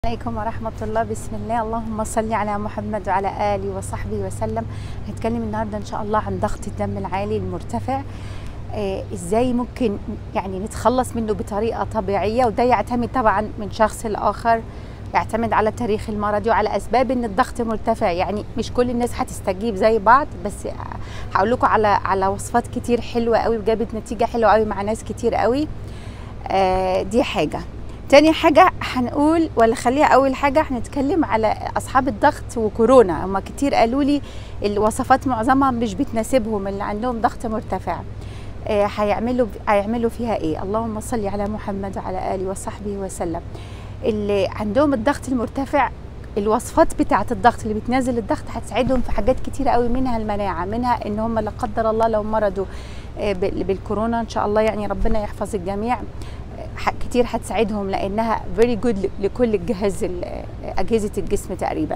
عليكم ورحمة الله بسم الله اللهم صل على محمد وعلى آله وصحبه وسلم هنتكلم النهاردة إن شاء الله عن ضغط الدم العالي المرتفع آه إزاي ممكن يعني نتخلص منه بطريقة طبيعية وده يعتمد طبعا من شخص لآخر يعتمد على التاريخ المرضي وعلى أسباب إن الضغط مرتفع يعني مش كل الناس هتستجيب زي بعض بس هقول لكم على على وصفات كتير حلوة قوي وجابت نتيجة حلوة قوي مع ناس كتير قوي آه دي حاجة تاني حاجة هنقول ولا خليها أول حاجة هنتكلم على أصحاب الضغط وكورونا هما كتير قالوا لي الوصفات معظمها مش بتناسبهم اللي عندهم ضغط مرتفع آه هيعملوا هيعملوا فيها إيه اللهم صل على محمد وعلى آله وصحبه وسلم اللي عندهم الضغط المرتفع الوصفات بتاعه الضغط اللي بتنزل الضغط هتساعدهم في حاجات كتيرة قوي منها المناعة منها ان هم لا قدر الله لو مرضوا بالكورونا ان شاء الله يعني ربنا يحفظ الجميع كتير هتساعدهم لانها فيري جود لكل الجهاز اجهزه الجسم تقريبا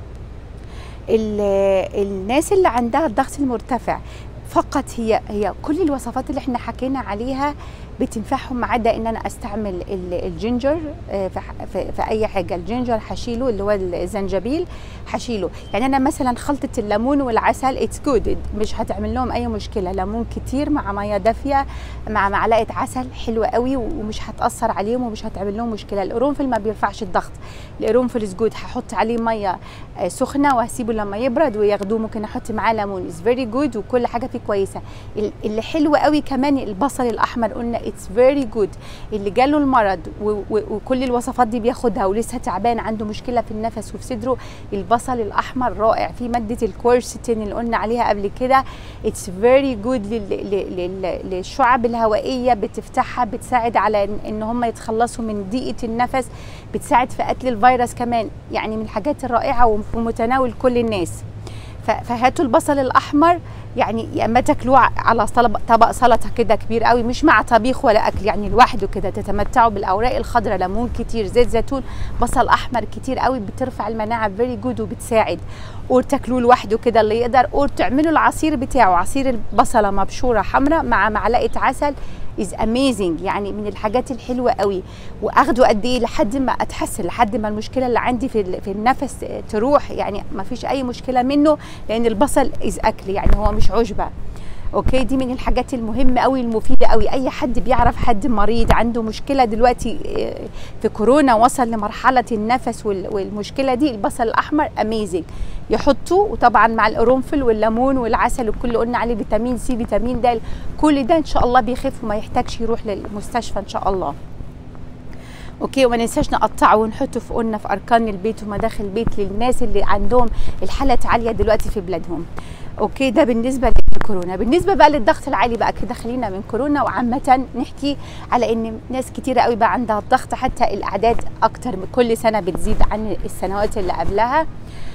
الناس اللي عندها الضغط المرتفع فقط هي هي كل الوصفات اللي احنا حكينا عليها بتنفعهم ما عدا ان انا استعمل الجينجر في, في اي حاجه الجينجر هشيله اللي هو الزنجبيل هشيله يعني انا مثلا خلطه الليمون والعسل اتس جود مش هتعمل لهم اي مشكله ليمون كتير مع ميه دافيه مع معلقه عسل حلوه قوي ومش هتاثر عليهم ومش هتعمل لهم مشكله القرنفل ما بيرفعش الضغط القرنفل از جود هحط عليه ميه سخنه وهسيبه لما يبرد وياخدوه ممكن احط معاه ليمون از فيري جود وكل حاجه فيه كويسه اللي حلو قوي كمان البصل الاحمر قلنا اتس فيري جود اللي جاله المرض وكل الوصفات دي بياخدها ولسه تعبان عنده مشكله في النفس وفي صدره البصل الاحمر رائع في ماده الكورستين اللي قلنا عليها قبل كده اتس فيري جود للشعب الهوائيه بتفتحها بتساعد على ان هم يتخلصوا من ضيقه النفس بتساعد في قتل الفيروس كمان يعني من الحاجات الرائعه وفي متناول كل الناس فهاتوا البصل الاحمر يعني يا اما تاكلوه على طبق سلطه كده كبير قوي مش مع طبيخ ولا اكل يعني لوحده كده تتمتعوا بالاوراق الخضراء ليمون كتير زيت زيتون بصل احمر كتير قوي بترفع المناعه فيري جود وبتساعد اور تاكلوه لوحده كده اللي يقدر اور تعملوا العصير بتاعه عصير البصله مبشوره حمراء مع معلقه عسل از اميزنج يعني من الحاجات الحلوه قوي واخده قد ايه لحد ما اتحسن لحد ما المشكله اللي عندي في في النفس تروح يعني ما فيش اي مشكله منه لان البصل از اكل يعني هو مش عشبه اوكي دي من الحاجات المهمه قوي المفيده قوي اي حد بيعرف حد مريض عنده مشكله دلوقتي في كورونا وصل لمرحله النفس والمشكله دي البصل الاحمر اميزنج يحطوه وطبعا مع القرنفل والليمون والعسل وكل قلنا عليه فيتامين سي فيتامين د كل ده ان شاء الله بيخف وما يحتاجش يروح للمستشفى ان شاء الله اوكي وما ننساش نقطعه ونحطه في قلنا في اركان البيت ومداخل البيت للناس اللي عندهم الحالات عاليه دلوقتي في بلادهم اوكي ده بالنسبه للكورونا بالنسبه بقى للضغط العالي بقى كده خلينا من كورونا وعامه نحكي على ان ناس كتيره قوي بقى عندها الضغط حتى الاعداد اكتر من كل سنه بتزيد عن السنوات اللي قبلها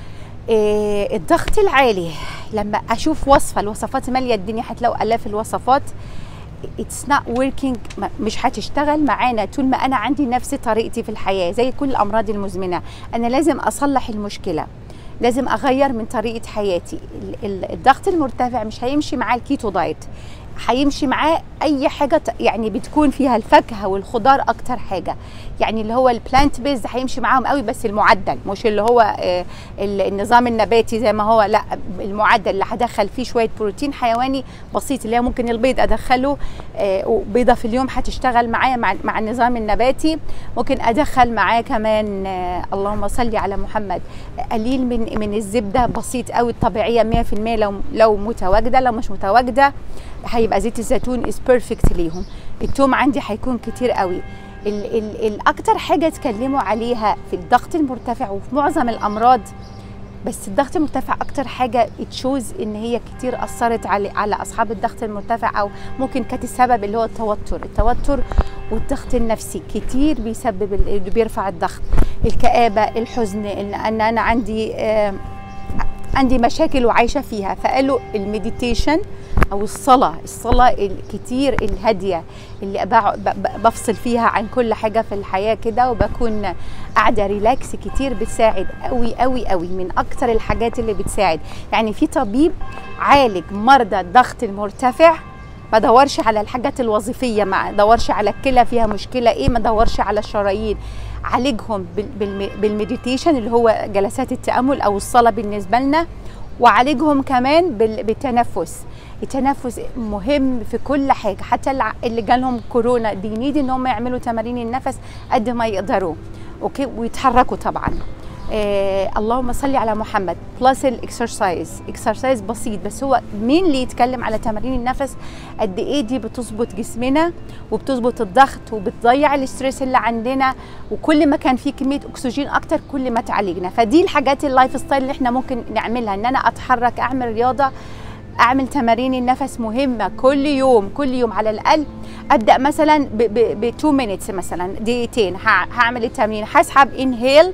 إيه الضغط العالي لما اشوف وصفه الوصفات ماليه الدنيا هتلاقوا الاف الوصفات اتس نوت وركينج مش هتشتغل معانا طول ما انا عندي نفس طريقتي في الحياه زي كل الامراض المزمنه انا لازم اصلح المشكله لازم اغير من طريقه حياتي الضغط المرتفع مش هيمشي معاه الكيتو دايت هيمشي معاه اي حاجه يعني بتكون فيها الفاكهه والخضار اكتر حاجه يعني اللي هو البلانت بيز هيمشي معاهم قوي بس المعدل مش اللي هو النظام النباتي زي ما هو لا المعدل اللي هدخل فيه شويه بروتين حيواني بسيط اللي هي ممكن البيض ادخله بيضه في اليوم هتشتغل معايا مع, مع النظام النباتي ممكن ادخل معاه كمان اللهم صل على محمد قليل من من الزبده بسيط قوي الطبيعيه 100% لو لو متواجده لو مش متواجده هيبقى زيت الزيتون از بيرفكت ليهم التوم عندي هيكون كتير قوي ال ال الاكتر حاجه اتكلموا عليها في الضغط المرتفع وفي معظم الامراض بس الضغط المرتفع اكتر حاجه تشوز ان هي كتير اثرت على على اصحاب الضغط المرتفع او ممكن كانت السبب اللي هو التوتر التوتر والضغط النفسي كتير بيسبب بيرفع الضغط الكآبه الحزن ان انا عندي آه عندي مشاكل وعايشه فيها فقالوا المديتيشن او الصلاه الصلاه الكتير الهاديه اللي بفصل فيها عن كل حاجه في الحياه كده وبكون قاعده ريلاكس كتير بتساعد قوي قوي قوي من اكتر الحاجات اللي بتساعد يعني في طبيب عالج مرضى الضغط المرتفع ما ادورش على الحاجات الوظيفيه ما ادورش على الكلى فيها مشكله ايه ما ادورش على الشرايين عالجهم بال- بالم- بالمديتيشن اللي هو جلسات التامل او الصلاه بالنسبه لنا وعالجهم كمان بال- بالتنفس التنفس مهم في كل حاجه حتى الع- اللي جالهم كورونا بينيد ان هم يعملوا تمارين النفس قد ما يقدروا اوكي ويتحركوا طبعا آه اللهم صل على محمد بلس الاكسرسايز اكسرسايز بسيط بس هو مين اللي يتكلم على تمارين النفس قد ايه دي بتظبط جسمنا وبتظبط الضغط وبتضيع الاستريس اللي عندنا وكل ما كان في كميه اكسجين اكتر كل ما تعالجنا فدي الحاجات اللايف ستايل اللي احنا ممكن نعملها ان انا اتحرك اعمل رياضه اعمل تمارين النفس مهمه كل يوم كل يوم على الاقل ابدا مثلا ب 2 مينتس مثلا دقيقتين ه- هعمل التمرين هسحب انهيل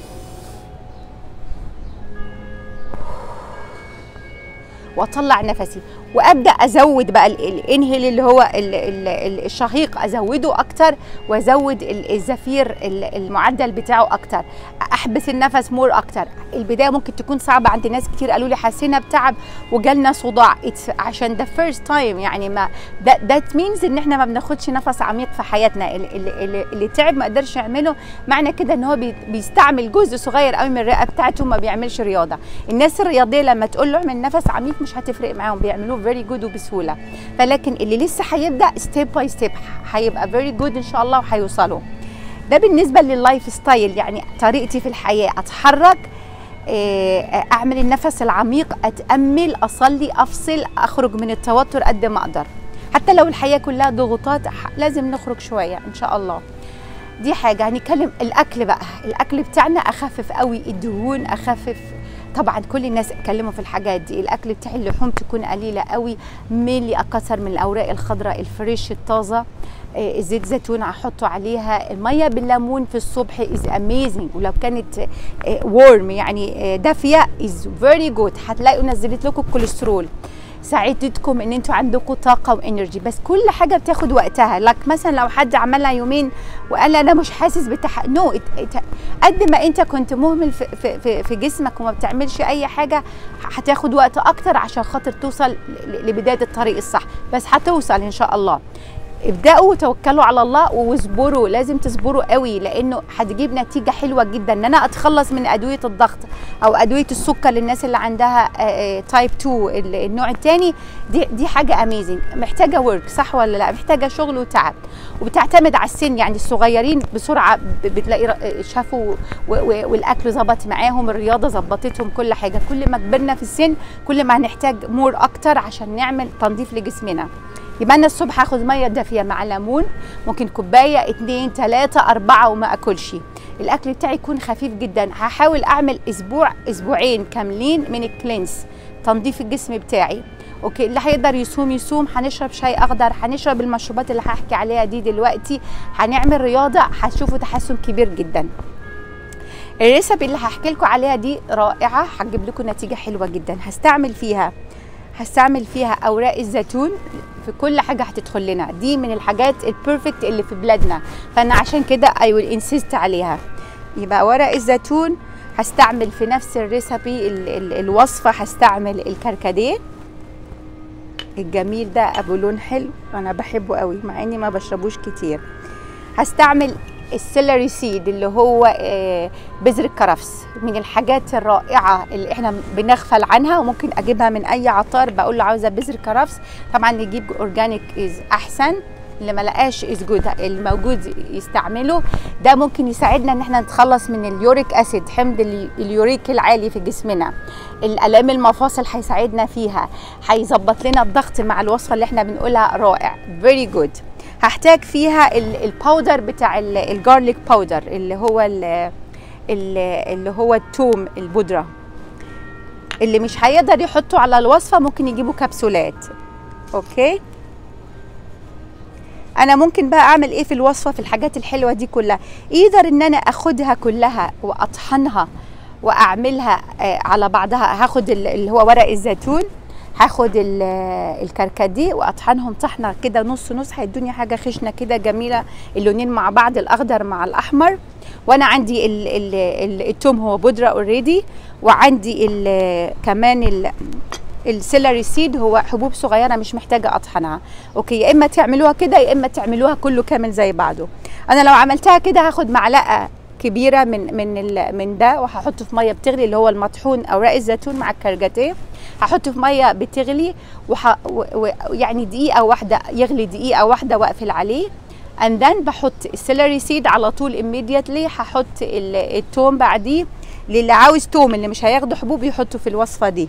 واطلع نفسي وابدا ازود بقى ال- الانهيل اللي هو ال- ال- ال- الشهيق ازوده اكتر وازود ال- الزفير ال- المعدل بتاعه اكتر احبس النفس مور اكتر البدايه ممكن تكون صعبه عند ناس كتير قالوا لي حسينا بتعب وجالنا صداع It's عشان ده فيرست تايم يعني ما ده ذات مينز ان احنا ما بناخدش نفس عميق في حياتنا اللي, اللي, اللي تعب ما قدرش يعمله معنى كده ان هو بي- بيستعمل جزء صغير قوي من الرئه بتاعته وما بيعملش رياضه الناس الرياضيه لما تقول له اعمل نفس عميق مش هتفرق معاهم بيعملوه فيري جود وبسهوله فلكن اللي لسه هيبدا ستيب باي ستيب هيبقى فيري جود ان شاء الله وهيوصلوا ده بالنسبه لللايف ستايل يعني طريقتي في الحياه اتحرك آه، اعمل النفس العميق اتامل اصلي افصل اخرج من التوتر قد ما اقدر حتى لو الحياه كلها ضغوطات ح- لازم نخرج شويه ان شاء الله دي حاجه هنتكلم الاكل بقى الاكل بتاعنا اخفف قوي الدهون اخفف طبعا كل الناس اتكلموا في الحاجات دي الاكل بتاع اللحوم تكون قليله قوي ميلي اكثر من الاوراق الخضراء الفريش الطازه آه، زيت زيتون احطه عليها الميه بالليمون في الصبح از اميزنج ولو كانت وورم يعني آه، دافيه از فيري جود هتلاقوا نزلت لكم الكوليسترول ساعدتكم ان انتوا عندكم طاقه وانرجي بس كل حاجه بتاخد وقتها لك مثلا لو حد عملها يومين وقال انا مش حاسس بتح نو no. قد ما انت كنت مهمل في, في, في, في جسمك وما بتعملش اي حاجه هتاخد وقت اكتر عشان خاطر توصل ل- لبدايه الطريق الصح بس هتوصل ان شاء الله ابداوا وتوكلوا على الله واصبروا لازم تصبروا قوي لانه هتجيب نتيجه حلوه جدا ان انا اتخلص من ادويه الضغط او ادويه السكر للناس اللي عندها تايب 2 ال- النوع الثاني دي دي حاجه اميزنج محتاجه ورك صح ولا لا محتاجه شغل وتعب وبتعتمد على السن يعني الصغيرين بسرعه ب- بتلاقي ر- شافوا و- و- والاكل ظبط معاهم الرياضه ظبطتهم كل حاجه كل ما كبرنا في السن كل ما هنحتاج مور اكتر عشان نعمل تنظيف لجسمنا يبقى انا الصبح هاخد ميه دافيه مع ليمون ممكن كوبايه اتنين تلاته اربعه وما اكلش الاكل بتاعي يكون خفيف جدا هحاول اعمل اسبوع اسبوعين كاملين من الكلينس تنظيف الجسم بتاعي اوكي اللي هيقدر يصوم يصوم هنشرب شاي اخضر هنشرب المشروبات اللي هحكي عليها دي دلوقتي هنعمل رياضه هتشوفوا تحسن كبير جدا الريسبي اللي هحكي لكم عليها دي رائعه هتجيب لكم نتيجه حلوه جدا هستعمل فيها هستعمل فيها اوراق الزيتون في كل حاجه هتدخل لنا دي من الحاجات البيرفكت اللي في بلادنا فانا عشان كده اي ويل انسيست عليها يبقى ورق الزيتون هستعمل في نفس الريسبي ال- ال- الوصفه هستعمل الكركديه الجميل ده ابو لون حلو انا بحبه قوي مع اني ما بشربوش كتير هستعمل السيلري سيد اللي هو آه، بذر الكرفس من الحاجات الرائعه اللي احنا بنغفل عنها وممكن اجيبها من اي عطار بقول له عاوزه بذر كرفس طبعا نجيب اورجانيك از احسن اللي ما لقاش از جود الموجود يستعمله ده ممكن يساعدنا ان احنا نتخلص من اليوريك اسيد حمض ال- اليوريك العالي في جسمنا الالام المفاصل هيساعدنا فيها هيظبط لنا الضغط مع الوصفه اللي احنا بنقولها رائع فيري جود هحتاج فيها ال- الباودر بتاع ال- الجارليك باودر اللي هو ال- ال- اللي هو التوم البودره اللي مش هيقدر يحطه على الوصفه ممكن يجيبوا كبسولات اوكي انا ممكن بقى اعمل ايه في الوصفه في الحاجات الحلوه دي كلها يقدر ان انا اخدها كلها واطحنها واعملها آه، على بعضها هاخد ال- اللي هو ورق الزيتون هاخد ال- الكركديه واطحنهم طحنه كده نص نص هيدوني حاجه خشنه كده جميله اللونين مع بعض الاخضر مع الاحمر وانا عندي ال ال ال التوم هو بودره اوريدي وعندي ال كمان ال السيلري سيد هو حبوب صغيره مش محتاجه اطحنها اوكي يا اما تعملوها كده يا اما تعملوها كله كامل زي بعضه انا لو عملتها كده هاخد معلقه كبيره من من ال- من ده وهحطه في ميه بتغلي اللي هو المطحون اوراق الزيتون مع الكرجاتيه هحطه في ميه بتغلي وح و- و- يعني دقيقه واحده يغلي دقيقه واحده واقفل عليه and then بحط السيلري سيد على طول immediately هحط ال- التوم بعديه للي عاوز توم اللي مش هياخدوا حبوب يحطوا في الوصفه دي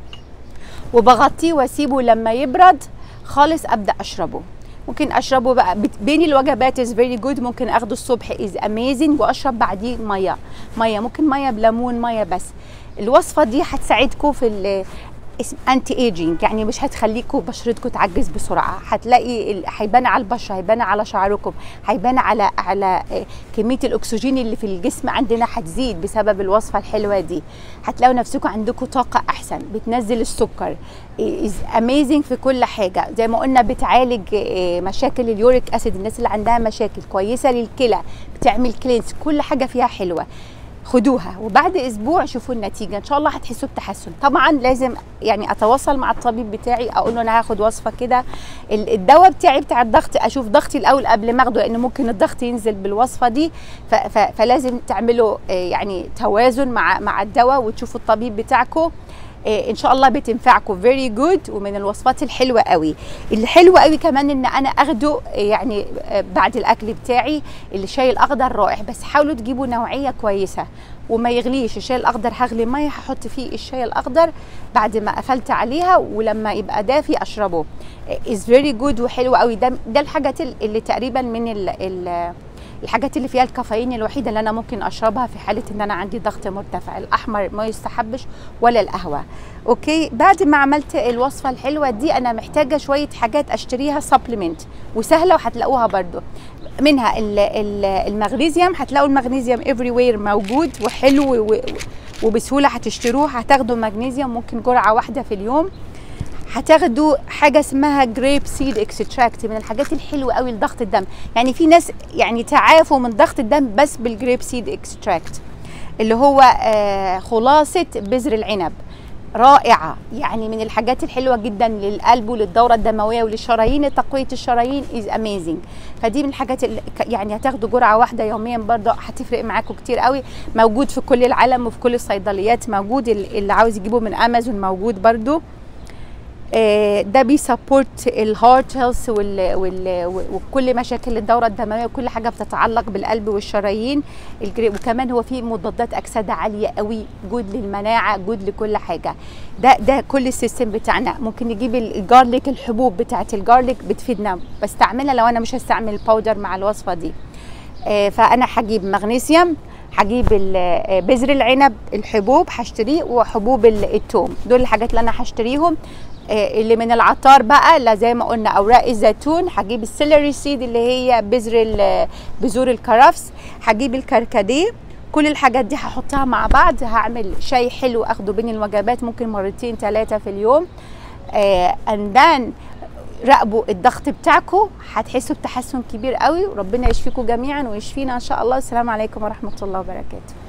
وبغطيه واسيبه لما يبرد خالص ابدا اشربه ممكن اشربه بقى بت- بين الوجبات از فيري جود ممكن اخده الصبح از اميزنج واشرب بعديه ميه ميه ممكن ميه بليمون ميه بس الوصفه دي هتساعدكم في ال- اسم انتي ايجينج يعني مش هتخليكم بشرتكم تعجز بسرعه هتلاقي ال- هيبان على البشره هيبان على شعركم هيبان على على آه، كميه الاكسجين اللي في الجسم عندنا هتزيد بسبب الوصفه الحلوه دي هتلاقوا نفسكم عندكم طاقه احسن بتنزل السكر از اميزنج في كل حاجه زي ما قلنا بتعالج آه، مشاكل اليوريك اسيد الناس اللي عندها مشاكل كويسه للكلى بتعمل كلينس كل حاجه فيها حلوه خدوها وبعد اسبوع شوفوا النتيجه ان شاء الله هتحسوا بتحسن طبعا لازم يعني اتواصل مع الطبيب بتاعي اقول له انا هاخد وصفه كده ال- الدواء بتاعي بتاع الضغط اشوف ضغطي الاول قبل ما اخده لان ممكن الضغط ينزل بالوصفه دي ف- ف- فلازم تعملوا آه، يعني توازن مع مع الدواء وتشوفوا الطبيب بتاعكم آه، ان شاء الله بتنفعكم فيري جود ومن الوصفات الحلوه قوي الحلوه قوي كمان ان انا اخده آه، يعني آه، بعد الاكل بتاعي الشاي الاخضر رائع بس حاولوا تجيبوا نوعيه كويسه وما يغليش الشاي الاخضر هغلي ميه هحط فيه الشاي الاخضر بعد ما قفلت عليها ولما يبقى دافي اشربه از فيري جود وحلو قوي ده ده الحاجات اللي تقريبا من ال ال الحاجات اللي فيها الكافيين الوحيده اللي انا ممكن اشربها في حاله ان انا عندي ضغط مرتفع الاحمر ما يستحبش ولا القهوه اوكي بعد ما عملت الوصفه الحلوه دي انا محتاجه شويه حاجات اشتريها سبلمنت وسهله وهتلاقوها برضو منها ال- ال- المغنيسيوم هتلاقوا المغنيسيوم افري وير موجود وحلو و- و- وبسهوله هتشتروه هتاخدوا مغنيسيوم ممكن جرعه واحده في اليوم هتاخدوا حاجه اسمها جريب سيد اكستراكت من الحاجات الحلوه قوي لضغط الدم يعني في ناس يعني تعافوا من ضغط الدم بس بالجريب سيد اكستراكت اللي هو آه خلاصه بذر العنب رائعه يعني من الحاجات الحلوه جدا للقلب وللدوره الدمويه وللشرايين تقويه الشرايين از اميزنج فدي من الحاجات اللي ك- يعني هتاخدوا جرعه واحده يوميا برضه هتفرق معاكم كتير قوي موجود في كل العالم وفي كل الصيدليات موجود ال- اللي عاوز يجيبه من امازون موجود برضه آه، ده بيسبورت الهارت هيلث وال- وال- وكل مشاكل الدوره الدمويه وكل حاجه بتتعلق بالقلب والشرايين الجري- وكمان هو فيه مضادات اكسده عاليه قوي جود للمناعه جود لكل حاجه ده ده كل السيستم بتاعنا ممكن نجيب ال- الجارليك الحبوب بتاعت الجارليك بتفيدنا بستعملها لو انا مش هستعمل باودر مع الوصفه دي آه، فانا هجيب مغنيسيوم هجيب ال- آه، بذر العنب الحبوب هشتريه وحبوب ال- التوم دول الحاجات اللي انا هشتريهم آه، اللي من العطار بقى لا زي ما قلنا اوراق الزيتون هجيب السيلري سيد اللي هي بذر ال- بذور الكرفس هجيب الكركديه كل الحاجات دي هحطها مع بعض هعمل شاي حلو اخده بين الوجبات ممكن مرتين ثلاثه في اليوم اند ذن راقبوا الضغط بتاعكم هتحسوا بتحسن كبير قوي وربنا يشفيكم جميعا ويشفينا ان شاء الله السلام عليكم ورحمه الله وبركاته